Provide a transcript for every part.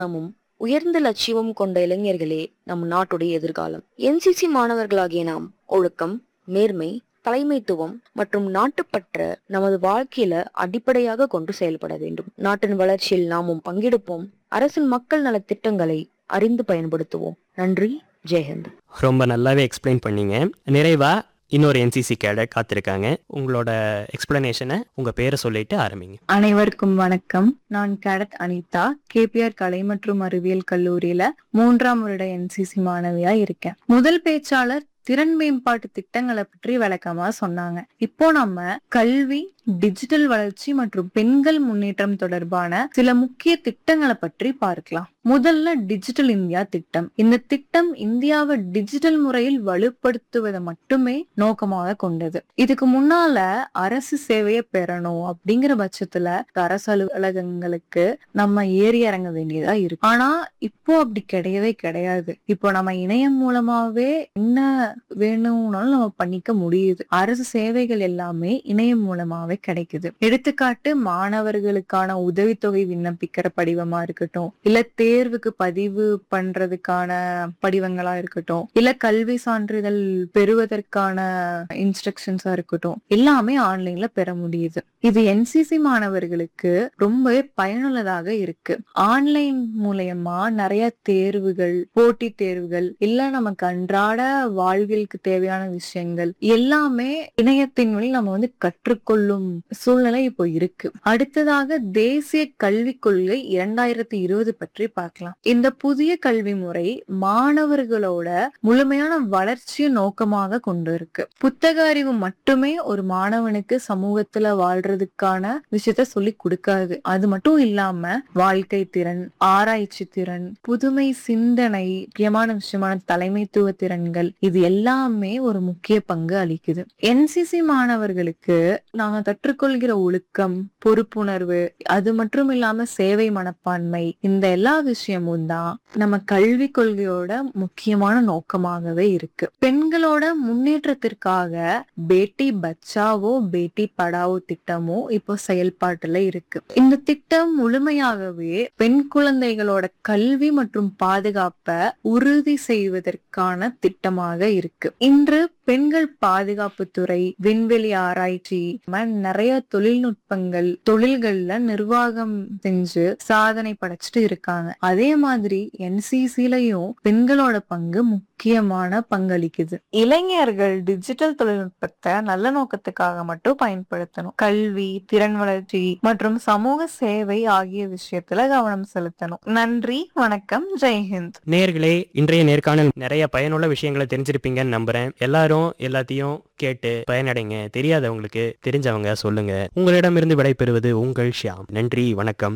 நமும் உயர்ந்த லட்சியமும் கொண்ட இளைஞர்களே நம் நாட்டுடைய எதிர்காலம் என்சிசி மாணவர்களாகிய நாம் ஒழுக்கம் நேர்மை தலைமைத்துவம் மற்றும் நாட்டுப்பற்ற நமது வாழ்க்கையில அடிப்படையாக கொண்டு செயல்பட வேண்டும் நாட்டின் வளர்ச்சியில் நாமும் பங்கெடுப்போம் அரசின் மக்கள் நலத் திட்டங்களை அறிந்து பயன்படுத்துவோம் நன்றி ஜெயஹிந்த் ரொம்ப நல்லாவே எக்ஸ்பிளைன் பண்ணீங்க நிறைவா இன்னொரு என்சிசி கேடட் காத்திருக்காங்க உங்களோட எக்ஸ்பிளனேஷனை உங்க பேரை சொல்லிட்டு ஆரம்பிங்க அனைவருக்கும் வணக்கம் நான் கேடட் அனிதா கேபிஆர் கலை மற்றும் அறிவியல் கல்லூரியில மூன்றாம் வருட என்சிசி மாணவியா இருக்கேன் முதல் பேச்சாளர் திறன் மேம்பாட்டு திட்டங்களை பற்றி விளக்கமா சொன்னாங்க இப்போ நம்ம கல்வி டிஜிட்டல் வளர்ச்சி மற்றும் பெண்கள் முன்னேற்றம் தொடர்பான சில முக்கிய திட்டங்களை பற்றி பார்க்கலாம் முதல்ல டிஜிட்டல் இந்தியா திட்டம் இந்த திட்டம் இந்தியாவை டிஜிட்டல் முறையில் வலுப்படுத்துவதை மட்டுமே நோக்கமாக கொண்டது இதுக்கு முன்னால அரசு சேவையை பெறணும் அப்படிங்கிற பட்சத்துல அரசு அலுவலகங்களுக்கு நம்ம ஏறி இறங்க வேண்டியதா இருக்கு ஆனா இப்போ அப்படி கிடையவே கிடையாது இப்போ நம்ம இணையம் மூலமாவே என்ன வேணும்னாலும் நம்ம பண்ணிக்க முடியுது அரசு சேவைகள் எல்லாமே இணையம் மூலமாவே கிடைக்குது எடுத்துக்காட்டு மாணவர்களுக்கான உதவித்தொகை விண்ணப்பிக்கிற படிவமா இருக்கட்டும் இல்ல தேர்வுக்கு பதிவு பண்றதுக்கான படிவங்களா இருக்கட்டும் இல்ல கல்வி சான்றிதழ் பெறுவதற்கான இன்ஸ்ட்ரக்ஷன்ஸா இருக்கட்டும் எல்லாமே ஆன்லைன்ல பெற முடியுது இது என்சிசி மாணவர்களுக்கு ரொம்பவே பயனுள்ளதாக இருக்கு ஆன்லைன் மூலயமா நிறைய தேர்வுகள் போட்டி தேர்வுகள் இல்ல நமக்கு அன்றாட வாழ்விற்கு தேவையான விஷயங்கள் எல்லாமே இணையத்தின் வழி நம்ம வந்து கற்றுக்கொள்ளும் சூழ்நிலை இப்போ இருக்கு அடுத்ததாக தேசிய கல்விக் கொள்கை இரண்டாயிரத்தி இருபது பற்றி பார்க்கலாம் இந்த புதிய கல்வி முறை மாணவர்களோட முழுமையான வளர்ச்சியை நோக்கமாக கொண்டு இருக்கு புத்தக அறிவு மட்டுமே ஒரு மாணவனுக்கு சமூகத்துல வாழ்றதுக்கான விஷயத்த சொல்லி கொடுக்காது அது மட்டும் இல்லாம வாழ்க்கை திறன் ஆராய்ச்சி திறன் புதுமை சிந்தனை முக்கியமான விஷயமான தலைமைத்துவ திறன்கள் இது எல்லாமே ஒரு முக்கிய பங்கு அளிக்குது என்சிசி மாணவர்களுக்கு நாங்க கற்றுக்கொள்கிற ஒழுக்கம் பொறுப்புணர்வு அது மட்டும் இல்லாம சேவை மனப்பான்மை இந்த எல்லா விஷயமும் தான் நம்ம கல்வி கொள்கையோட முக்கியமான நோக்கமாகவே இருக்கு பெண்களோட முன்னேற்றத்திற்காக பேட்டி பச்சாவோ பேட்டி படாவோ திட்டமோ இப்போ செயல்பாட்டுல இருக்கு இந்த திட்டம் முழுமையாகவே பெண் குழந்தைகளோட கல்வி மற்றும் பாதுகாப்பை உறுதி செய்வதற்கான திட்டமாக இருக்கு இன்று பெண்கள் பாதுகாப்பு துறை விண்வெளி ஆராய்ச்சி இந்த மாதிரி நிறைய தொழில்நுட்பங்கள் தொழில்கள்ல நிர்வாகம் செஞ்சு சாதனை படைச்சிட்டு இருக்காங்க அதே மாதிரி என்சிசிலையும் பெண்களோட பங்கு முக்கியமான பங்களிக்குது இளைஞர்கள் டிஜிட்டல் தொழில்நுட்பத்தை நல்ல நோக்கத்துக்காக மட்டும் பயன்படுத்தணும் கல்வி திறன் வளர்ச்சி மற்றும் சமூக சேவை ஆகிய விஷயத்துல கவனம் செலுத்தணும் நன்றி வணக்கம் ஜெய்ஹிந்த் நேர்களே இன்றைய நேர்காணல் நிறைய பயனுள்ள விஷயங்களை தெரிஞ்சிருப்பீங்கன்னு நம்புறேன் எல்லாரும் எல்லாத்தையும் கேட்டு பயனடைங்க தெரியாதவங்களுக்கு தெரிஞ்சவங்க சொல்லுங்க உங்களிடமிருந்து விடைபெறுவது உங்கள் ஷியாம் நன்றி வணக்கம்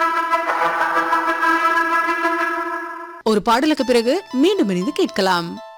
ஒரு பாடலுக்கு பிறகு மீண்டும் இணைந்து கேட்கலாம்